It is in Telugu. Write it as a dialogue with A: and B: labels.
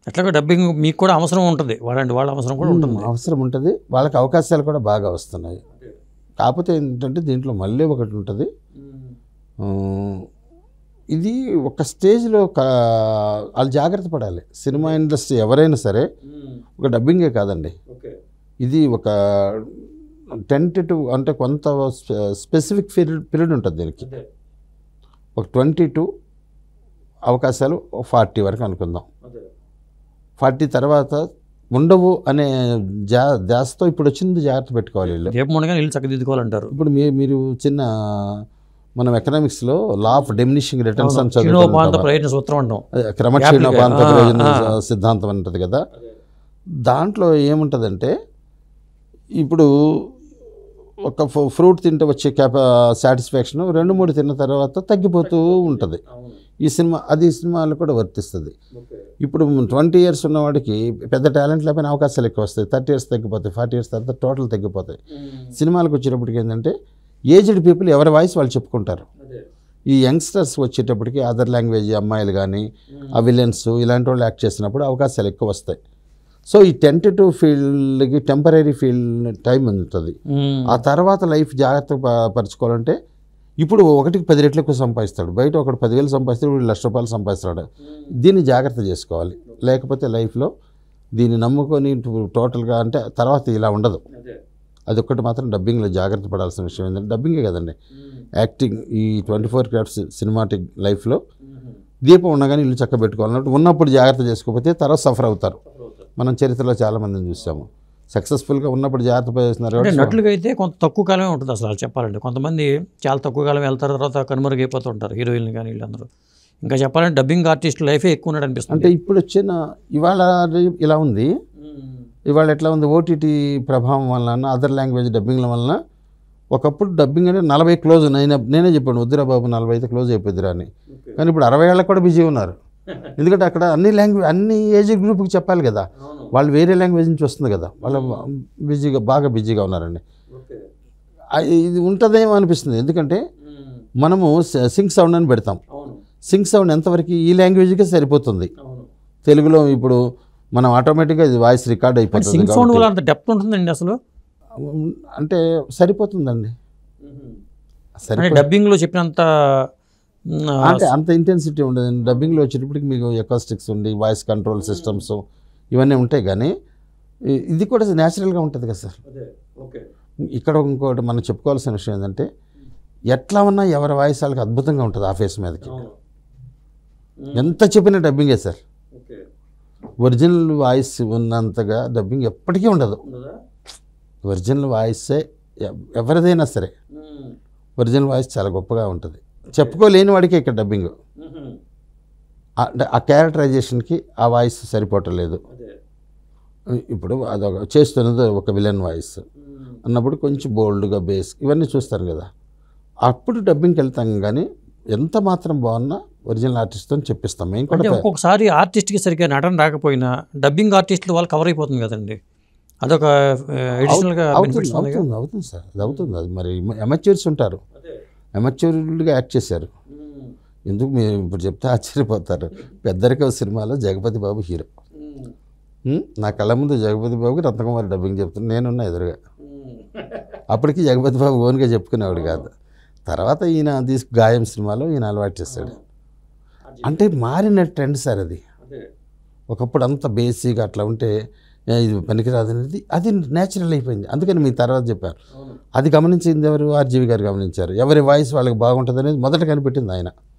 A: ఎట్లాగో డబ్బింగ్ మీకు కూడా అవసరం ఉంటుంది వాళ్ళంటి వాళ్ళ అవసరం కూడా ఉంటుంది
B: అవసరం ఉంటుంది వాళ్ళకి అవకాశాలు కూడా బాగా వస్తున్నాయి కాకపోతే ఏంటంటే దీంట్లో మళ్ళీ ఒకటి ఉంటుంది ఆ, ఇది ఒక స్టేజ్లో ఒక వాళ్ళు జాగ్రత్త పడాలి సినిమా ఇండస్ట్రీ ఎవరైనా సరే ఒక డబ్బింగే కాదండి ఇది ఒక టెంటేటివ్ అంటే కొంత స్పెసిఫిక్ పీరియడ్ పీరియడ్ ఉంటుంది దీనికి ఒక ట్వంటీ టూ అవకాశాలు ఫార్టీ వరకు అనుకుందాం ఫార్టీ తర్వాత ఉండవు అనే జా ధ్యాసతో ఇప్పుడు వచ్చింది జాగ్రత్త పెట్టుకోవాలి వీళ్ళు
A: రేపు మొన్నగా ఇల్లు చక్కదిద్దుకోవాలంటారు
B: ఇప్పుడు మీ మీరు చిన్న మనం ఎకనామిక్స్లో లా ఆఫ్ డెమినిషింగ్ రిటర్న్స్ అని
A: క్షీణోపాంత
B: చదువుతాం
A: ప్రయత్న సూత్రం అంటాం
B: క్రమక్షీణోపాంత
A: ఆ,
B: ప్రయోజన
A: ఆ.
B: సిద్ధాంతం అని ఉంటుంది కదా దాంట్లో ఏముంటుందంటే ఇప్పుడు ఒక ఫ్రూట్ తింటే వచ్చే క్యాప సాటిస్ఫాక్షన్ రెండు మూడు తిన్న తర్వాత తగ్గిపోతూ ఉంటుంది ఈ సినిమా అది ఈ సినిమాలో కూడా వర్తిస్తుంది ఇప్పుడు ట్వంటీ ఇయర్స్ ఉన్నవాడికి పెద్ద టాలెంట్ లేకపోయినా అవకాశాలు ఎక్కువ వస్తాయి థర్టీ ఇయర్స్ తగ్గిపోతాయి ఫార్టీ ఇయర్స్ తర్వాత టోటల్ తగ్గిపోతాయి సినిమాలకు వచ్చేటప్పటికి ఏంటంటే ఏజ్డ్ పీపుల్ ఎవరి వాయిస్ వాళ్ళు చెప్పుకుంటారు ఈ యంగ్స్టర్స్ వచ్చేటప్పటికి అదర్ లాంగ్వేజ్ అమ్మాయిలు కానీ ఆ విలన్స్ ఇలాంటి వాళ్ళు యాక్ట్ చేసినప్పుడు అవకాశాలు ఎక్కువ వస్తాయి సో ఈ టెంటేటివ్ ఫీల్డ్కి టెంపరీ ఫీల్డ్ టైం ఉంటుంది
A: మ్మ్.
B: ఆ తర్వాత లైఫ్ జాగ్రత్త ప- పరచుకోవాలంటే ఇప్పుడు ఒకటికి పది రెట్లు ఎక్కువ సంపాదిస్తాడు బయట ఒకటి పదివేలు సంపాదిస్తాడు వీడు లక్ష రూపాయలు సంపాదిస్తాడు దీన్ని జాగ్రత్త చేసుకోవాలి లేకపోతే లైఫ్లో దీన్ని నమ్ముకొని టోటల్గా అంటే తర్వాత ఇలా ఉండదు అది ఒక్కటి మాత్రం డబ్బింగ్లో జాగ్రత్త పడాల్సిన విషయం ఏంటంటే డబ్బింగే కదండి యాక్టింగ్ ఈ ట్వంటీ ఫోర్ క్రాఫ్ట్స్ సినిమాటిక్ లైఫ్లో దీపం ఉండగానే ఇల్లు చక్క పెట్టుకోవాలన్నట్టు ఉన్నప్పుడు జాగ్రత్త చేసుకోకపోతే తర్వాత సఫర్ అవుతారు మనం చరిత్రలో చాలామందిని చూసాము సక్సెస్ఫుల్గా ఉన్నప్పుడు జాగ్రత్త చేస్తున్నారు
A: అంటే
B: కాబట్టి
A: నటులుగా అయితే కొంత తక్కువ కాలమే ఉంటుంది అసలు వాళ్ళు చెప్పాలంటే కొంతమంది చాలా తక్కువ కాలం వెళ్తారు తర్వాత కనుమరుగైపోతూ ఉంటారు హీరోయిన్లు కానీ వీళ్ళందరూ ఇంకా చెప్పాలంటే డబ్బింగ్ ఆర్టిస్ట్ లైఫే ఎక్కువ ఉన్నాడు
B: అంటే
A: అనిపిస్తుంది
B: ఇప్పుడు వచ్చిన ఇవాళ ఇలా ఉంది ఇవాళ ఎట్లా ఉంది ఓటీటీ ప్రభావం వలన అదర్ లాంగ్వేజ్ డబ్బింగ్ల వలన ఒకప్పుడు డబ్బింగ్ అంటే నలభై క్లోజ్ నేనే నేనే చెప్పాను వద్దురా బాబు నలభై అయితే క్లోజ్ అయిపోద్దిరా అని కానీ ఇప్పుడు అరవై ఏళ్ళకి కూడా బిజీ ఉన్నారు ఎందుకంటే అక్కడ అన్ని లాంగ్వేజ్ అన్ని ఏజ్ గ్రూప్కి చెప్పాలి కదా వాళ్ళు వేరే లాంగ్వేజ్ నుంచి వస్తుంది కదా వాళ్ళు బిజీగా బాగా బిజీగా ఉన్నారండి ఆ, ఇది ఉంటుందేమో అనిపిస్తుంది ఎందుకంటే మనము సింక్ సౌండ్ అని పెడతాం సింక్ సౌండ్ ఎంతవరకు ఈ లాంగ్వేజ్కే సరిపోతుంది తెలుగులో ఇప్పుడు మనం ఆటోమేటిక్గా ఇది వాయిస్ రికార్డ్ అయిపోతుంది
A: సింగ్ సౌండ్
B: కాబట్టి-
A: వల్ల అంత డెప్త్ ఉంటుందండి అసలు
B: అంటే సరిపోతుందండి
A: అంటే
B: సరిపో
A: డబ్బింగ్లో చెప్పినంత మ్, ఆ,
B: అంటే అంత ఇంటెన్సిటీ ఉండదు డబ్బింగ్లో వచ్చేటప్పటికి మీకు ఎకోస్టిక్స్ ఉండి వాయిస్ కంట్రోల్ సిస్టమ్స్ ఇవన్నీ ఉంటాయి కానీ ఇ- ఇది కూడా న్యాచురల్గా ఉంటుంది కదా సార్ ఇక్కడ ఇంకోటి మనం చెప్పుకోవాల్సిన విషయం ఏంటంటే ఎట్లా ఉన్నా ఎవరి వాయిస్ వాళ్ళకి అద్భుతంగా ఉంటుంది ఆ ఫేస్ మీదకి ఎంత చెప్పినా డబ్బింగే సార్ ఒరిజినల్ వాయిస్ ఉన్నంతగా డబ్బింగ్ ఎప్పటికీ ఉండదు ఒరిజినల్ వాయిసే ఎ- ఎవరిదైనా సరే ఒరిజినల్ వాయిస్ చాలా గొప్పగా ఉంటుంది చెప్పుకోలేని వాడికి ఇక్కడ డబ్బింగ్ ఆ- అంటే ఆ క్యారెక్టరైజేషన్కి ఆ వాయిస్ సరిపోవటం లేదు ఇప్పుడు అదొక చేస్తున్నది ఒక విలన్ వాయిస్ అన్నప్పుడు కొంచెం బోల్డ్గా బేస్ ఇవన్నీ చూస్తారు కదా అప్పుడు డబ్బింగ్కి వెళ్తాం కానీ ఎంత మాత్రం బాగున్నా ఒరిజినల్ ఆర్టిస్ట్తో చెప్పిస్తాం మేము
A: అంటే
B: కూడా
A: ఒక్కొక్కసారి ఆర్టిస్ట్కి సరిగ్గా నటన రాకపోయినా డబ్బింగ్ ఆర్టిస్టులు వాళ్ళు కవర్ అయిపోతుంది కదండి అదొక ఎడిషనల్గా
B: అవుతుంది
A: బెనిఫిట్స్ ఉంది
B: అవుతుంది అవుతుంది సార్ అది అవుతుంది అది మరి ఎమచ్యూర్స్ ఉంటారు ఎమచ్యూర్డ్గా యాక్ట్ చేశారు ఎందుకు మీరు ఇప్పుడు చెప్తే ఆశ్చర్యపోతారు పెద్దరిక సినిమాలో జగపతి బాబు హీరో ఉం? నా కళ్ళ ముందు జగపతి బాబుకి రత్నకుమారి డబ్బింగ్ చెప్తున్నా నేనున్నా ఎదురుగా అప్పటికి జగపతి బాబు ఓన్గా చెప్పుకునేవాడు కాదు తర్వాత ఈయన తీసుకు గాయం సినిమాలో ఈయన అలవాటు చేస్తాడు అంటే మారిన ట్రెండ్ సార్ అది ఒకప్పుడు అంత బేసిక్ అట్లా ఉంటే ఏ, ఇది పనికిరాదు అనేది అది నేచురల్ అయిపోయింది అందుకని మీ తర్వాత చెప్పాను అది గమనించింది ఎవరు ఆర్జీవి గారు గమనించారు ఎవరి వాయిస్ వాళ్ళకి బాగుంటుంది అనేది మొదట కనిపెట్టింది ఆయన